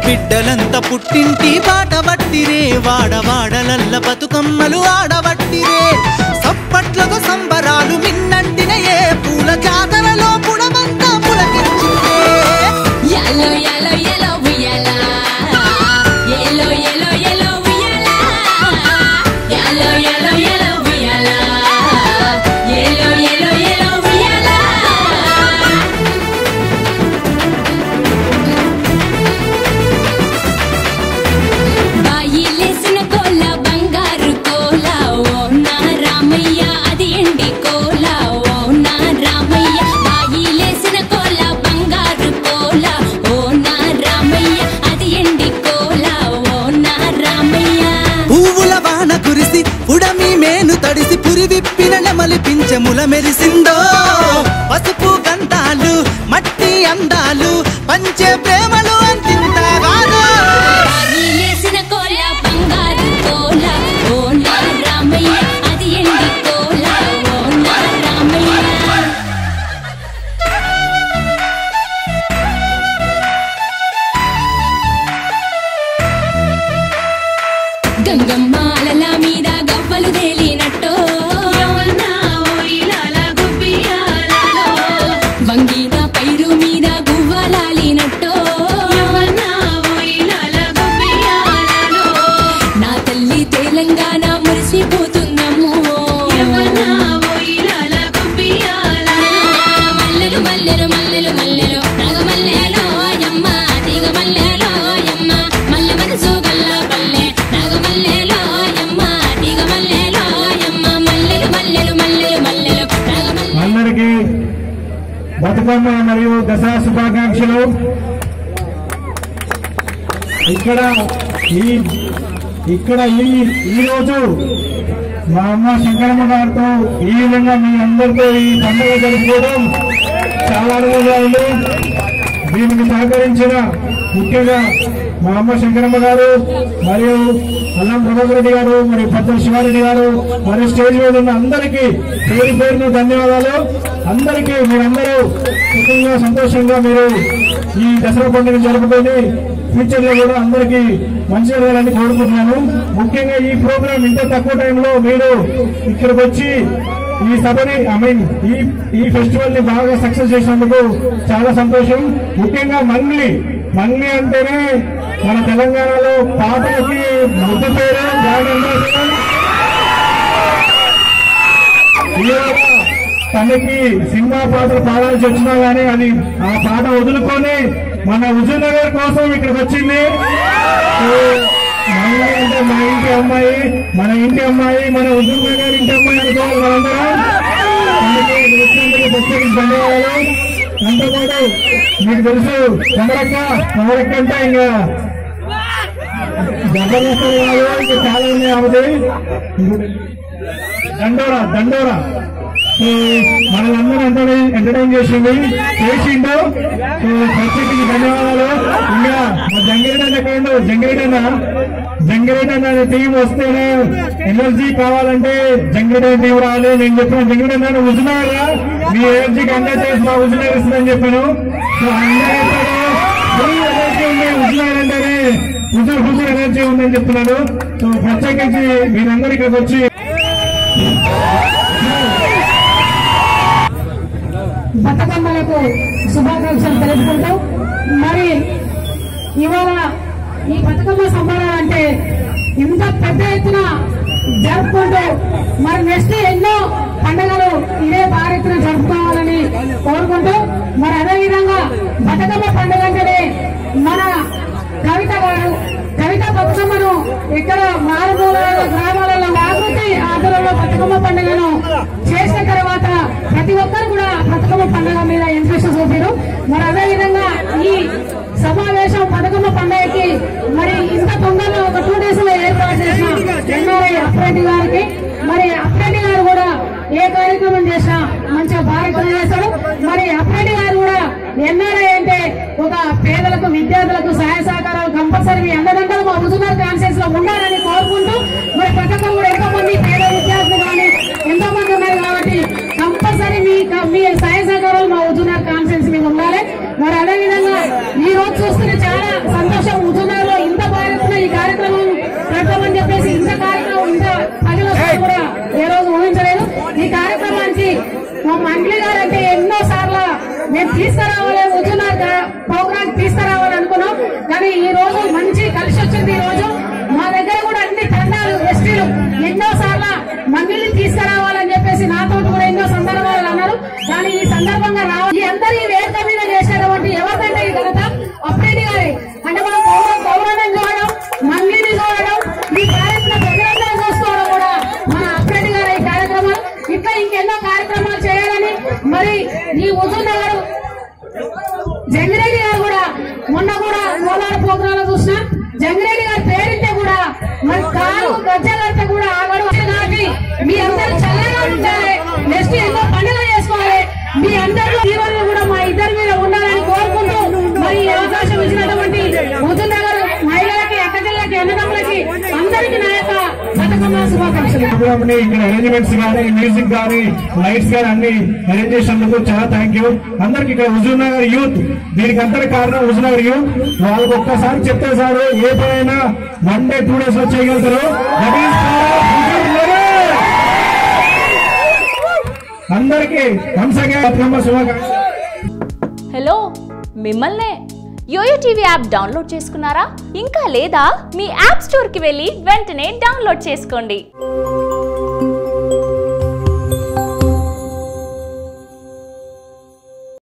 బిడ్డలంత పుట్టింటి బాట బట్టిరే వాడవాడలల్ల బతుకమ్మలు ఆడబట్టిరే సప్పట్లతో సంబరాలు మిన్నంటిన ఏ పూల జాతరలో పుడమంతా పులకించిందే Yellow, yellow, yellow, uyyala. Yellow, yellow, yellow, uyyala. Yellow, yellow, yellow, uyyala. Yellow, yellow, yellow, uyyala. బాయిలేసిన కోల బంగారు కోల ఓ నా రామయ్య అది ఎండి కోల ఓ నా రామయ్య బాయిలేసిన కోల బంగారు కోల ఓ నా రామయ్య అది ఎండి కోల ఓ నా రామయ్య పువ్వుల వాన కురిసి పుడమి మేను తడిసి పురి విప్పిన నెమలి పింఛముల మెరిసిందో పసుపు గంధాలు మట్టి అందాలు పంచే ప్రేమలు అంతింతగానో బాయిలేసిన కోల బంగారు కోల ఓ నా రామయ్య అది ఎండి కోల ఓ నా రామయ్య గంగమ్మాలల మీద గవ్వలు తేలినట్టో వంగిన పైరు మీద గువ్వలాలినట్టో నా తల్లి తెలంగాణ మురిసిపోతుందమ్మో మల్లెలు మల్లెలు మల్లెలు మల్లెలు నాగమల్లెలో యమ్మ తీగ మల్లెలో యమ్మ మల్లె మనసు గల్ల పల్లె నాగమల్లెలో యమ్మ తీగ మల్లెలో యమ్మ మల్లెలు మల్లెలు మల్లెలు మల్లెలు నాగమల్లె అందరికీ బతుకమ్మ మరియు దసరా శుభాకాంక్షలు ఇక్కడ ఈ ఇక్కడ ఈ ఈ రోజు మా అమ్మ శంకరమ్మ గారితో ఈ విధంగా మీ అందరితో ఈ పండుగ జరుపుకోవడం చాలా ఆనందంగా ఉంది దీనికి సహకరించిన ముఖ్యంగా మా అమ్మ శంకరమ్మ గారు మరియు అల్లం ప్రభాకర్ రెడ్డి గారు మరియు పద్మ శివారెడ్డి గారు మరియు స్టేజ్ మీద ఉన్న అందరికీ పేరు పేరును ధన్యవాదాలు అందరికీ మీరందరూ సుఖంగా సంతోషంగా మీరు ఈ దసరా పండుగ జరుపుకొని ఫ్యూచర్ లో కూడా అందరికీ మంచి జరగాలని కోరుకుంటున్నాను ముఖ్యంగా ఈ ప్రోగ్రామ్ ఇంత తక్కువ టైంలో మీరు ఇక్కడికి వచ్చి ఈ సభని ఐ మీన్ ఈ ఈ ఫెస్టివల్ ని బాగా సక్సెస్ చేసినందుకు చాలా సంతోషం ముఖ్యంగా మంగ్లీ మంగ్లీ అంటేనే మన తెలంగాణలో పాటలకి ముద్దు పేరు జాగరణాసనం. ఇవాళ తనకి సినిమా పాటలు పాడాల్సి వచ్చినా గానీ అది ఆ పాట వదులుకొని మన హుజూర్నగర్ కోసం ఇక్కడికి వచ్చింది సో, మంగళ అంటే మా ఇంటి అమ్మాయి మన ఇంటి అమ్మాయి మన హుజూర్నగర్ ఇంటి అమ్మాయి అనుకోవాలి మనందరం అందుకే ఇది వచ్చినందుకు ప్రత్యేకించి ధన్యవాదాలు అంతేకాదు మీకు తెలుసు కమరక్క కమరక్క అంటే ఇంకా జబర్దస్త్ కాదు ఇంకా చాలా ఉన్నాయి ఆమెది దండోరా దండోరా సో మనల్ని ఎంటర్టైన్ ఎంటర్టైన్ చేసింది చేసిండు సో ప్రత్యేకించి ధన్యవాదాలు ఇంకా మా జంగిరెడ్డి అన్న ఎక్కడ జంగిరెడ్డి అన్న జంగిరెడ్డి అన్న అనే టీం వస్తేనే ఎనర్జీ కావాలంటే జంగిరెడ్డి టీం రావాలి నేను చెప్పిన జంగిరెడ్డి అన్న హుజునారా మీ ఎనర్జీకి అందజేసి చేసి మా హుజునార్ ఇస్తుందని చెప్పాను సో అందరూ ఫుల్ ఎనర్జీ ఉంది హుజునార్ అంటేనే హుజూర్ హుజూర్ ఎనర్జీ ఉందని చెప్తున్నాను సో ప్రత్యేకించి మీరందరూ ఇక్కడికి వచ్చి బతుకమ్మలకు శుభాకాంక్షలు తెలుపుకుంటూ మరి ఇవాళ ఈ బతుకమ్మ సంబరాలు అంటే ఇంత పెద్ద ఎత్తున జరుపుకుంటూ మరి నెక్స్ట్ ఎన్నో పండుగలు ఇదే భారీ ఎత్తున జరుపుకోవాలని కోరుకుంటూ మరి అదేవిధంగా బతుకమ్మ పండుగ అంటేనే మన కవిత గారు కవిత బతుకమ్మను ఇక్కడ మారుమూల గ్రామాలలో జాగృతి ఆధ్వర్యంలో బతుకమ్మ పండుగను చేసిన తర్వాత ప్రతి ఒక్కరు కూడా బతుకమ్మ పండుగ మీద ఇంట్రెస్ట్ చూపారు మరి అదే విధంగా ఈ సమావేశం బతుకమ్మ పండుగకి మరి ఇంత తొందరలో ఒక టూ డేస్ లో ఏర్పాటు చేసిన ఎన్ఆర్ఐ అప్రెడ్డి గారికి మరి అప్రెడ్డి గారు కూడా ఏ కార్యక్రమం చేసినా మంచిగా బాగా చేస్తారు మరి అప్రెడ్డి గారు కూడా ఎన్ఆర్ఐ అంటే ఒక పేదలకు విద్యార్థులకు సహాయ సహకారాలు కంపల్సరీ మీ అందరందరూ మా హుజునర్ కాన్ఫరెన్స్ లో ఉండాలని కోరుకుంటూ మరి పథకం కూడా ఎంతో మంది పేద విద్యార్థులు కానీ ఎంతో మంది ఉన్నారు కాబట్టి కంపల్సరీ మీ మీ సహాయ సహకారాలు మా హుజునర్ కాన్ఫరెన్స్ మీద ఉండాలి మరి అదే విధంగా ఈ రోజు చూస్తున్న చాలా సంతోషం హుజూర్ మా మంత్రి గారు అంటే ఎన్నో సార్లు మేము తీసుకురావాలి ఉద్యోగాలు ప్రోగ్రామ్ తీసుకురావాలి అనుకున్నాం కానీ ఈ రోజు మంచి కలిసి వచ్చింది ఈ రోజు మా దగ్గర కూడా అన్ని తండాలు ఎస్టీలు ఎన్నో సార్లు మంగిలి తీసుకురావాలని చెప్పేసి నాతో కూడా ఎన్నో సందర్భాలు అన్నారు కానీ ఈ సందర్భంగా రావాలి ఈ అందరి ఈ వేదిక మీద చేసేటువంటి ఎవరికంటే ఈ ఘనత అప్రెడ్డి గారి అంటే మనం గౌరవ గౌరవం చూడడం మంగిని చూడడం ఈ కార్యక్రమం ప్రజలందరూ చూసుకోవడం కూడా మన అప్రెడ్డి గారి ఈ కార్యక్రమాలు ఇట్లా ఇంకెన్నో కార్యక్రమాలు చేయాలని మరి ఈ హుజూర్ నగర్ జంగిరెడ్డి గారు కూడా మొన్న కూడా కోలార్ ప్రోగ్రామ్ లో చూసిన జంగిరెడ్డి గారి పేరింటే కూడా మరి కాలు గజ్జలంటే కూడా ఆగడు కాబట్టి మీ అందరూ చల్లగా ఉండాలి నెక్స్ట్ ఎన్నో పండుగ చేసుకోవాలి మీ అందరిలో జీవనం కూడా మా ఇద్దరి మీద ఉండాలని కోరుకుంటూ మరి ఈ అవకాశం ఇచ్చినటువంటి హుజూర్ నగర్ మహిళలకి అక్కజల్లకి అన్నదమ్ములకి అందరికీ నా యొక్క బతుకమ్మ శుభాకాంక్షలు ప్రోగ్రామ్ ని ఇక్కడ అరేంజ్మెంట్స్ కానీ మ్యూజిక్ కానీ లైట్స్ కానీ అన్ని అరేంజ్ చేసినందుకు చాలా థ్యాంక్ యూ అందరికి ఇక్కడ హుజూర్ నగర్ యూత్ దీనికి అంతటి కారణం హుజూర్ నగర్ యూత్ వాళ్ళకి ఒక్కసారి చెప్తే సార్ ఏ పనైనా వన్ డే టూ డేస్ లో చేయగలుగుతారు That is for Huzur Nagar. అందరికీ వన్స్ అగైన్ బతుకమ్మ శుభాకాంక్షలు హలో మిమ్మల్నే యోయో టీవీ యాప్ డౌన్లోడ్ చేసుకున్నారా ఇంకా లేదా మీ యాప్ స్టోర్కి వెళ్ళి వెంటనే డౌన్లోడ్ చేసుకోండి